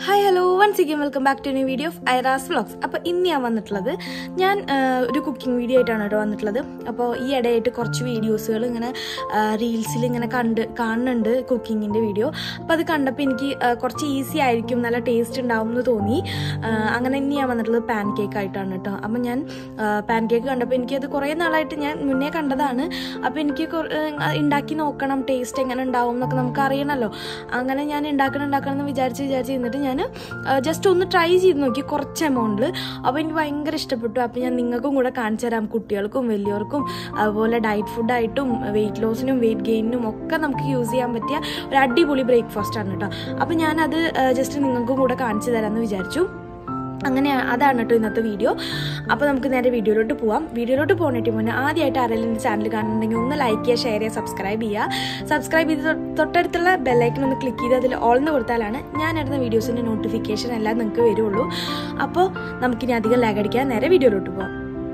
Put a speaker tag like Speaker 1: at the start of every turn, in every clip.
Speaker 1: hi hello once again welcome back to new video of Ira's vlogs അപ്പോൾ ഇന്ന് ഞാൻ വന്നിട്ടുള്ളത് ഞാൻ ആ, ഒരു കുക്കിംഗ് വീഡിയോ ആയിട്ടാണ് കേട്ടോ വന്നിട്ടുള്ളത് അപ്പോൾ ഈ ഇടയായിട്ട് കുറച്ച് വീഡിയോസുകൾ ഇങ്ങനെ റീൽസിൽ ഇങ്ങനെ കണ്ട് കാണുന്നുണ്ട് കുക്കിങ്ങിൻ്റെ വീഡിയോ അപ്പോൾ അത് കണ്ടപ്പോൾ എനിക്ക് ആ, കുറച്ച് ഈസി ആയിരിക്കും നല്ല ടേസ്റ്റ് ഉണ്ടാവും എന്ന് തോന്നി ആ, അങ്ങനെ ഇനി ഞാൻ വന്നിട്ടുള്ളത് പാൻ കേക്ക് ആയിട്ടാണ് കേട്ടോ അപ്പോൾ ഞാൻ പാൻ കേക്ക് കണ്ടപ്പോൾ എനിക്കത് കുറേ നാളായിട്ട് ഞാൻ മുന്നേ കണ്ടതാണ് അപ്പോൾ എനിക്ക് കുറ- ആ, ഉണ്ടാക്കി നോക്കണം ടേസ്റ്റ് എങ്ങനെ ഉണ്ടാവും എന്നൊക്കെ നമുക്ക് അറിയണമല്ലോ അങ്ങനെ ഞാൻ ഉണ്ടാക്കണം ഉണ്ടാക്കണം എന്ന് വിചാരിച്ച് വിചാരിച്ച് എന്നിട്ട് ഞാൻ ജസ്റ്റ് ഒന്ന് ട്രൈ ചെയ്ത് നോക്കി കുറച്ച് എമൗണ്ടിൽ അപ്പോൾ എനിക്ക് ഭയങ്കര ഇഷ്ടപ്പെട്ടു അപ്പോൾ ഞാൻ നിങ്ങൾക്കും കൂടെ കാണിച്ചു തരാം കുട്ടികൾക്കും വലിയവർക്കും അതുപോലെ ഡയറ്റ് ഫുഡായിട്ടും വെയിറ്റ് ലോസിനും വെയിറ്റ് ഗെയിനിനും ഒക്കെ നമുക്ക് യൂസ് ചെയ്യാൻ പറ്റിയ ഒരു അടിപൊളി ബ്രേക്ക്ഫാസ്റ്റ് ആണ് കേട്ടോ അപ്പോൾ ഞാനത് ജസ്റ്റ് നിങ്ങൾക്കും കൂടെ കാണിച്ചു തരാമെന്ന് വിചാരിച്ചു അങ്ങനെ അതാണ് കേട്ടോ ഇന്നത്തെ വീഡിയോ അപ്പോൾ നമുക്ക് നേരെ വീഡിയോയിലോട്ട് പോവാം വീഡിയോയിലോട്ട് പോകുന്നിട്ട് മുന്നേ ആദ്യമായിട്ട് ആരെങ്കിലും എൻ്റെ ചാനൽ കാണുന്നുണ്ടെങ്കിൽ ഒന്ന് ലൈക്ക് ചെയ്യുക ഷെയർ ചെയ്യുക സബ്സ്ക്രൈബ് ചെയ്യുക സബ്സ്ക്രൈബ് ചെയ്ത് തൊ- തൊട്ടടുത്തുള്ള ബെല്ലൈക്കൺ ഒന്ന് ക്ലിക്ക് ചെയ്ത് അതിൽ ഓൾ എന്ന് കൊടുത്താലാണ് ഞാൻ ഇടുന്ന വീഡിയോസിൻ്റെ നോട്ടിഫിക്കേഷൻ എല്ലാം നിങ്ങൾക്ക് വരുള്ളൂ അപ്പോൾ നമുക്കിനി അധികം ലാഗ് അടിക്കാൻ നേരെ വീഡിയോയിലോട്ട് പോവാം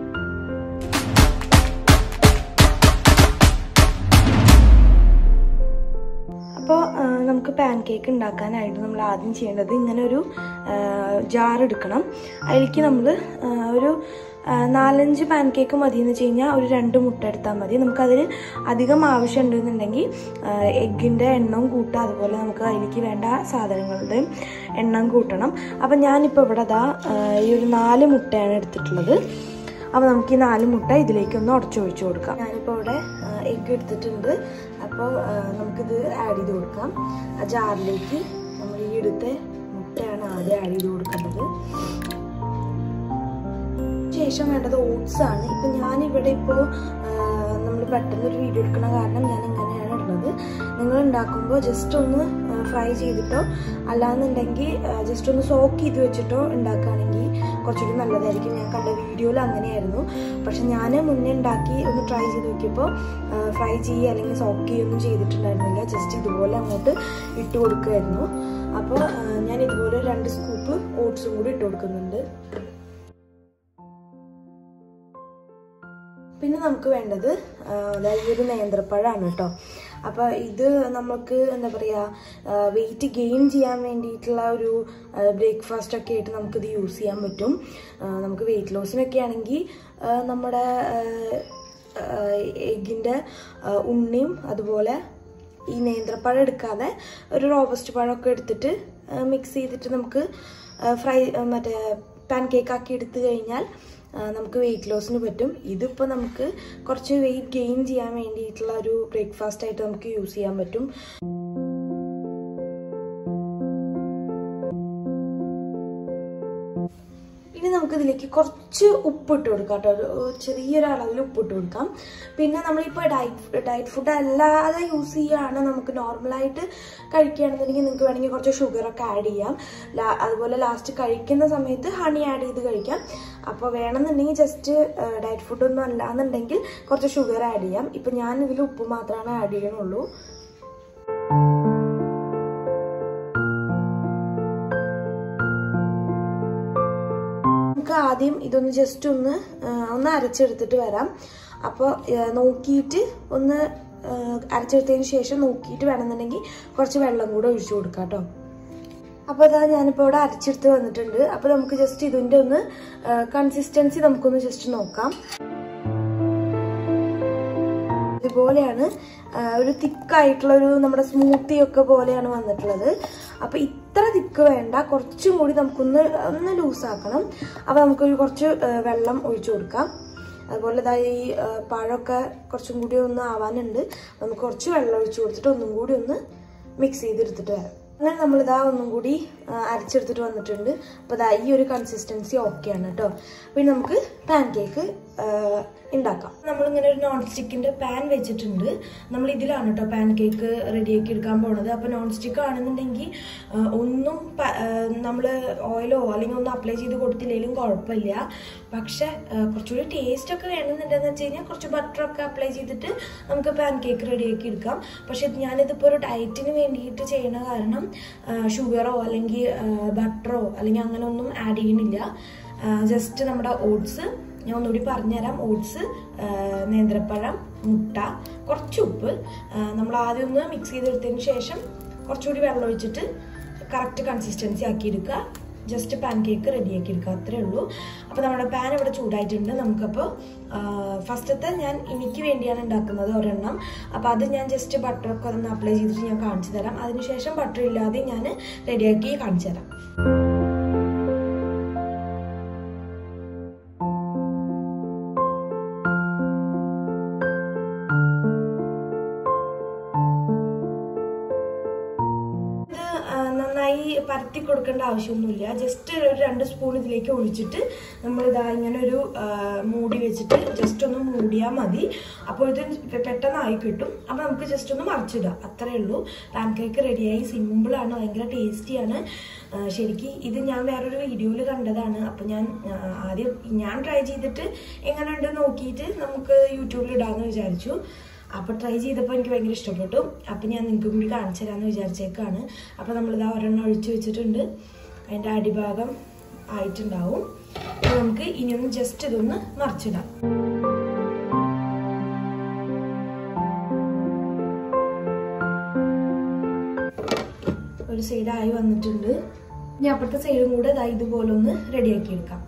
Speaker 1: അപ്പോൾ നമുക്ക് പാൻ കേക്ക് ഉണ്ടാക്കാനായിട്ട് നമ്മൾ ആദ്യം ചെയ്യേണ്ടത് ഇങ്ങനെ ഒരു ജാർ എടുക്കണം അതിലേക്ക് നമ്മൾ ഒരു ആ, നാലഞ്ച് പാൻ കേക്ക് മതി എന്ന് വെച്ച് കഴിഞ്ഞാൽ ഒരു രണ്ട് മുട്ട എടുത്താൽ മതി നമുക്കതിന് അധികം ആവശ്യമുണ്ടെന്നുണ്ടെങ്കിൽ എഗ്ഗിൻ്റെ എണ്ണം കൂട്ടുക അതുപോലെ നമുക്ക് അതിലേക്ക് വേണ്ട സാധനങ്ങളുടെ എണ്ണം കൂട്ടണം അപ്പം ഞാനിപ്പോൾ ഇവിടെ അതാ ഈ ഒരു നാല് മുട്ടയാണ് എടുത്തിട്ടുള്ളത് അപ്പോൾ നമുക്ക് ഈ നാല് മുട്ട ഇതിലേക്കൊന്ന് ഉടച്ചൊഴിച്ച് കൊടുക്കാം ഞാനിപ്പോൾ ഇവിടെ എഗ്ഗ് എടുത്തിട്ടുണ്ട് അപ്പോൾ നമുക്കിത് ആഡ് ചെയ്ത് കൊടുക്കാം ആ ജാറിലേക്ക് നമ്മൾ ഈ എടുത്ത മുട്ടയാണ് ആദ്യം ആഡ് ചെയ്ത് കൊടുക്കേണ്ടത് ശേഷം വേണ്ടത് ഓട്സ് ആണ് ഇപ്പം ഞാനിവിടെ ഇപ്പോൾ നമ്മൾ പെട്ടെന്ന് ഒരു വീഡിയോ എടുക്കണ കാരണം ഞാൻ ഇങ്ങനെയാണ് ഇടുന്നത് നിങ്ങൾ ഉണ്ടാക്കുമ്പോൾ ജസ്റ്റ് ഒന്ന് ഫ്രൈ ചെയ്തിട്ടോ അല്ലാന്നുണ്ടെങ്കിൽ ജസ്റ്റ് ഒന്ന് സോക്ക് ചെയ്ത് വെച്ചിട്ടോ ഉണ്ടാക്കുകയാണെങ്കിൽ കുറച്ചുകൂടി നല്ലതായിരിക്കും ഞാൻ കണ്ട വീഡിയോയിൽ അങ്ങനെയായിരുന്നു പക്ഷെ ഞാൻ മുന്നേ ഉണ്ടാക്കി ഒന്ന് ട്രൈ ചെയ്ത് നോക്കിയപ്പോൾ ഫ്രൈ ചെയ്യുക അല്ലെങ്കിൽ സോക്ക് ചെയ്യുകയൊന്നും ചെയ്തിട്ടുണ്ടായിരുന്നില്ല ജസ്റ്റ് ഇതുപോലെ അങ്ങോട്ട് ഇട്ട് കൊടുക്കുമായിരുന്നു അപ്പോൾ ഞാൻ ഇതുപോലെ രണ്ട് സ്കൂപ്പ് ഓട്സും കൂടി ഇട്ട് കൊടുക്കുന്നുണ്ട് പിന്നെ നമുക്ക് വേണ്ടത് ആ, അതായത് ഒരു നേന്ത്രപ്പഴമാണ് കേട്ടോ അപ്പോൾ ഇത് നമുക്ക് എന്താ പറയുക വെയിറ്റ് ഗെയിൻ ചെയ്യാൻ വേണ്ടിയിട്ടുള്ള ഒരു ബ്രേക്ക്ഫാസ്റ്റ് ഒക്കെ ആയിട്ട് നമുക്കിത് യൂസ് ചെയ്യാൻ പറ്റും ആ, നമുക്ക് വെയിറ്റ് ലോസിനൊക്കെ ആണെങ്കിൽ ആ, നമ്മുടെ എഗ്ഗിൻ്റെ ഉണ്ണിയും അതുപോലെ ഈ നേന്ത്രപ്പഴം എടുക്കാതെ ഒരു റോബസ്റ്റ് പഴമൊക്കെ എടുത്തിട്ട് മിക്സ് ചെയ്തിട്ട് നമുക്ക് ഫ്രൈ മറ്റേ പാൻ കേക്ക് ആക്കി എടുത്തു കഴിഞ്ഞാൽ ആ, നമുക്ക് വെയിറ്റ് ലോസിന് പറ്റും ഇതിപ്പോൾ നമുക്ക് കുറച്ച് വെയിറ്റ് ഗെയിൻ ചെയ്യാൻ വേണ്ടിയിട്ടുള്ള ഒരു ബ്രേക്ക്ഫാസ്റ്റ് ആയിട്ട് നമുക്ക് യൂസ് ചെയ്യാൻ പറ്റും ഇനി നമുക്ക് ഇതിലേക്ക് കുറച്ച് ഉപ്പിട്ട് കൊടുക്കാം കേട്ടോ ഒരു ചെറിയൊരു അളവിൽ ഉപ്പിട്ട് കൊടുക്കാം പിന്നെ നമ്മളിപ്പോൾ ഡയറ്റ് ഡയറ്റ് ഫുഡ് അല്ലാതെ യൂസ് ചെയ്യുകയാണ് നമുക്ക് നോർമലായിട്ട് കഴിക്കുകയാണെന്നുണ്ടെങ്കിൽ നിങ്ങൾക്ക് വേണമെങ്കിൽ കുറച്ച് ഷുഗറൊക്കെ ആഡ് ചെയ്യാം ലാ- അതുപോലെ ലാസ്റ്റ് കഴിക്കുന്ന സമയത്ത് ഹണി ആഡ് ചെയ്ത് കഴിക്കാം അപ്പോൾ വേണമെന്നുണ്ടെങ്കിൽ ജസ്റ്റ് ഡയറ്റ് ഫുഡൊന്നും അല്ലാന്നുണ്ടെങ്കിൽ കുറച്ച് ഷുഗർ ആഡ് ചെയ്യാം ഇപ്പം ഞാൻ ഇതിൽ ഉപ്പ് മാത്രമാണ് ആഡ് ചെയ്യണുള്ളൂ നമുക്ക് ആദ്യം ഇതൊന്ന് ജസ്റ്റ് ഒന്ന് ആ, ഒന്ന് അരച്ചെടുത്തിട്ട് വരാം അപ്പോൾ നോക്കിയിട്ട് ഒന്ന് ആ, അരച്ചെടുത്തതിന് ശേഷം നോക്കിയിട്ട് വേണമെന്നുണ്ടെങ്കിൽ കുറച്ച് വെള്ളം കൂടെ ഒഴിച്ചു കൊടുക്കാം കേട്ടോ അപ്പോൾ അതാ ഞാനിപ്പോൾ ഇവിടെ അരച്ചെടുത്ത് വന്നിട്ടുണ്ട് അപ്പോൾ നമുക്ക് ജസ്റ്റ് ഇതിൻ്റെ ഒന്ന് കൺസിസ്റ്റൻസി നമുക്കൊന്ന് ജസ്റ്റ് നോക്കാം ഇതുപോലെയാണ് ആ, ഒരു തിക്കായിട്ടുള്ള ഒരു നമ്മുടെ സ്മൂത്തി ഒക്കെ പോലെയാണ് വന്നിട്ടുള്ളത് അപ്പൊ ഇത്ര തിക്ക് വേണ്ട കുറച്ചും കൂടി നമുക്കൊന്ന് ഒന്ന് ലൂസാക്കണം അപ്പൊ നമുക്കൊരു കുറച്ച് ആ, വെള്ളം ഒഴിച്ചു കൊടുക്കാം അതുപോലെ ഇതാ ഈ ആ, പഴമൊക്കെ കുറച്ചും കൂടി ഒന്ന് ആവാനുണ്ട് നമുക്ക് കുറച്ച് വെള്ളം ഒഴിച്ചു കൊടുത്തിട്ട് ഒന്നും കൂടി ഒന്ന് മിക്സ് ചെയ്തെടുത്തിട്ട് വരാം അങ്ങനെ നമ്മളിതാ ഒന്നും കൂടി ആ, അരച്ചെടുത്തിട്ട് വന്നിട്ടുണ്ട് അപ്പോൾ ഇതാ ഈ ഒരു കൺസിസ്റ്റൻസി ഓക്കെയാണ് കേട്ടോ പിന്നെ നമുക്ക് പാൻ കേക്ക് ഉണ്ടാക്കാം നമ്മളിങ്ങനെ ഒരു നോൺ സ്റ്റിക്കിന്റെ പാൻ വെച്ചിട്ടുണ്ട് നമ്മൾ ഇതിലാണ് കേട്ടോ പാൻ കേക്ക് റെഡിയാക്കി എടുക്കാൻ പോണത് അപ്പോൾ നോൺ സ്റ്റിക്ക് ആണെന്നുണ്ടെങ്കിൽ ആ, ഒന്നും നമ്മൾ ഓയിലോ അല്ലെങ്കിൽ ഒന്നും അപ്ലൈ ചെയ്ത് കൊടുത്തില്ലെങ്കിലും കുഴപ്പമില്ല പക്ഷെ ആ, കുറച്ചുകൂടി ടേസ്റ്റ് ഒക്കെ വേണമെന്നുണ്ടെന്ന് വെച്ച് കഴിഞ്ഞാൽ കുറച്ച് ബട്ടറൊക്കെ അപ്ലൈ ചെയ്തിട്ട് നമുക്ക് പാൻ കേക്ക് റെഡിയാക്കി എടുക്കാം പക്ഷെ ഞാനിതിപ്പോൾ ഒരു ഡയറ്റിന് വേണ്ടിയിട്ട് ചെയ്യണ കാരണം ഷുഗറോ അല്ലെങ്കിൽ ബട്ടറോ അല്ലെങ്കിൽ അങ്ങനെ ഒന്നും ആഡ് ചെയ്യണില്ല ജസ്റ്റ് നമ്മുടെ ഓട്സ് ഞാൻ ഒന്നുകൂടി പറഞ്ഞുതരാം ഓട്സ് നേന്ത്രപ്പഴം മുട്ട കുറച്ച് ഉപ്പ് നമ്മൾ ആദ്യം ഒന്ന് മിക്സ് ചെയ്തെടുത്തതിന് ശേഷം കുറച്ചുകൂടി വെള്ളം ഒഴിച്ചിട്ട് കറക്റ്റ് കൺസിസ്റ്റൻസി ആക്കി എടുക്കുക ജസ്റ്റ് പാൻ കേക്ക് റെഡിയാക്കി എടുക്കുക അത്രേ ഉള്ളൂ അപ്പോൾ നമ്മുടെ പാൻ ഇവിടെ ചൂടായിട്ടുണ്ട് നമുക്കപ്പോൾ ഫസ്റ്റത്തെ ഞാൻ എനിക്ക് വേണ്ടിയാണ് ഉണ്ടാക്കുന്നത് ഒരെണ്ണം അപ്പോൾ അത് ഞാൻ ജസ്റ്റ് ബട്ടറൊക്കെ ഒന്ന് അപ്ലൈ ചെയ്തിട്ട് ഞാൻ കാണിച്ചു തരാം അതിനുശേഷം ബട്ടർ ഇല്ലാതെ ഞാൻ റെഡിയാക്കി കാണിച്ചു തരാം ഇത് ആ, നന്നായി പരത്തി കൊടുക്കേണ്ട ആവശ്യമൊന്നുമില്ല ജസ്റ്റ് ഒരു രണ്ട് സ്പൂൺ ഇതിലേക്ക് ഒഴിച്ചിട്ട് നമ്മൾ ഇതാ ഇങ്ങനെ ഒരു ആ, മൂടി വെച്ചിട്ട് ജസ്റ്റ് ഒന്ന് മൂടിയാൽ മതി അപ്പോൾ ഇത് പെട്ടെന്നായി കിട്ടും അപ്പോൾ നമുക്ക് ജസ്റ്റ് ഒന്ന് മറിച്ചിടാം അത്രേ ഉള്ളൂ പാൻ കേക്ക് റെഡിയായി സിമ്പിളാണ് ഭയങ്കര ടേസ്റ്റിയാണ് ശരിക്കും ഇത് ഞാൻ വേറൊരു വീഡിയോയിൽ കണ്ടതാണ് അപ്പോൾ ഞാൻ ആ, ആദ്യം ഞാൻ ട്രൈ ചെയ്തിട്ട് എങ്ങനെയുണ്ട് നോക്കിയിട്ട് നമുക്ക് യൂട്യൂബിൽ ഇടാമെന്ന് വിചാരിച്ചു അപ്പോൾ ട്രൈ ചെയ്തപ്പോൾ എനിക്ക് ഭയങ്കര ഇഷ്ടപ്പെട്ടു അപ്പോൾ ഞാൻ നിങ്ങൾക്കും കൂടി കാണിച്ചു തരാമെന്ന് വിചാരിച്ചേക്കാണ് അപ്പോൾ നമ്മളിതാ ഒരെണ്ണം ഒഴിച്ച് വെച്ചിട്ടുണ്ട് അതിൻ്റെ അടിഭാഗം ആയിട്ടുണ്ടാവും അപ്പോൾ നമുക്ക് ഇനിയൊന്ന് ജസ്റ്റ് ഇതൊന്ന് മറിച്ചിടാം ഒരു സൈഡായി വന്നിട്ടുണ്ട് ഇനി അപ്പുറത്തെ സൈഡും കൂടെ ഇതാ ഇതുപോലെ ഒന്ന് റെഡിയാക്കി എടുക്കാം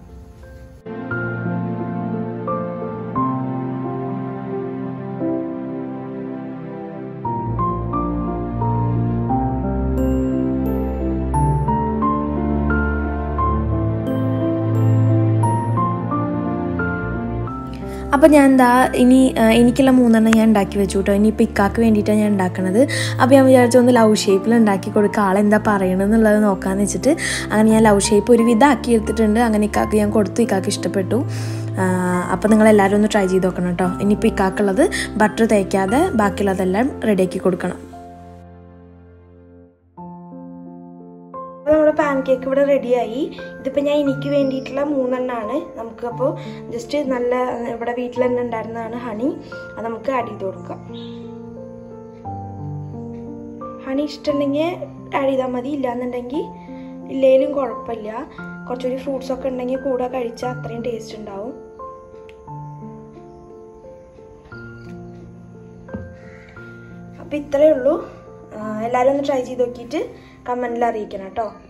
Speaker 1: അപ്പോൾ ഞാൻ എന്താ ഇനി ആ, എനിക്കുള്ള മൂന്നെണ്ണം ഞാൻ ഉണ്ടാക്കി വെച്ചു കേട്ടോ ഇനി ഇപ്പോൾ ഇക്കാക്ക് വേണ്ടിയിട്ടാണ് ഞാൻ ഉണ്ടാക്കുന്നത് അപ്പോൾ ഞാൻ വിചാരിച്ചു ഒന്ന് ലവ് ഷേപ്പിൽ ഉണ്ടാക്കി കൊടുക്കുക ആളെന്താ പറയണമെന്നുള്ളത് നോക്കാമെന്ന് വെച്ചിട്ട് അങ്ങനെ ഞാൻ ലവ് ഷേപ്പ് ഒരു വിധം ആക്കി എടുത്തിട്ടുണ്ട് അങ്ങനെ ഇക്കാക്ക് ഞാൻ കൊടുത്തു ഇക്കാക്ക് ഇഷ്ടപ്പെട്ടു അപ്പോൾ നിങ്ങൾ എല്ലാവരും ഒന്ന് ട്രൈ ചെയ്ത് നോക്കണം കേട്ടോ ഇനിയിപ്പോൾ ഇക്കാക്കുള്ളത് ബട്ടർ തേക്കാതെ ബാക്കിയുള്ളതെല്ലാം റെഡിയാക്കി കൊടുക്കണം അപ്പോൾ നമ്മുടെ പാൻ കേക്ക് ഇവിടെ റെഡിയായി ഇതിപ്പോൾ ഞാൻ എനിക്ക് വേണ്ടിയിട്ടുള്ള മൂന്നെണ്ണമാണ് നമുക്കപ്പോൾ ജസ്റ്റ് നല്ല ഇവിടെ വീട്ടിൽ തന്നെ ഉണ്ടായിരുന്നതാണ് ഹണി അത് നമുക്ക് ആഡ് ചെയ്ത് കൊടുക്കാം ഹണി ഇഷ്ടമുണ്ടെങ്കിൽ ആഡ് ചെയ്താൽ മതി ഇല്ലാന്നുണ്ടെങ്കിൽ ഇല്ലേലും കുഴപ്പമില്ല കുറച്ചുകൂടി ഫ്രൂട്ട്സ് ഒക്കെ ഉണ്ടെങ്കിൽ കൂടെ കഴിച്ചാൽ അത്രയും ടേസ്റ്റ് ഉണ്ടാവും അപ്പോൾ ഇത്രയേ ഉള്ളൂ ആ, എല്ലാവരും ഒന്ന് ട്രൈ ചെയ്ത് നോക്കിയിട്ട് കമൻറ്റിൽ അറിയിക്കണം കേട്ടോ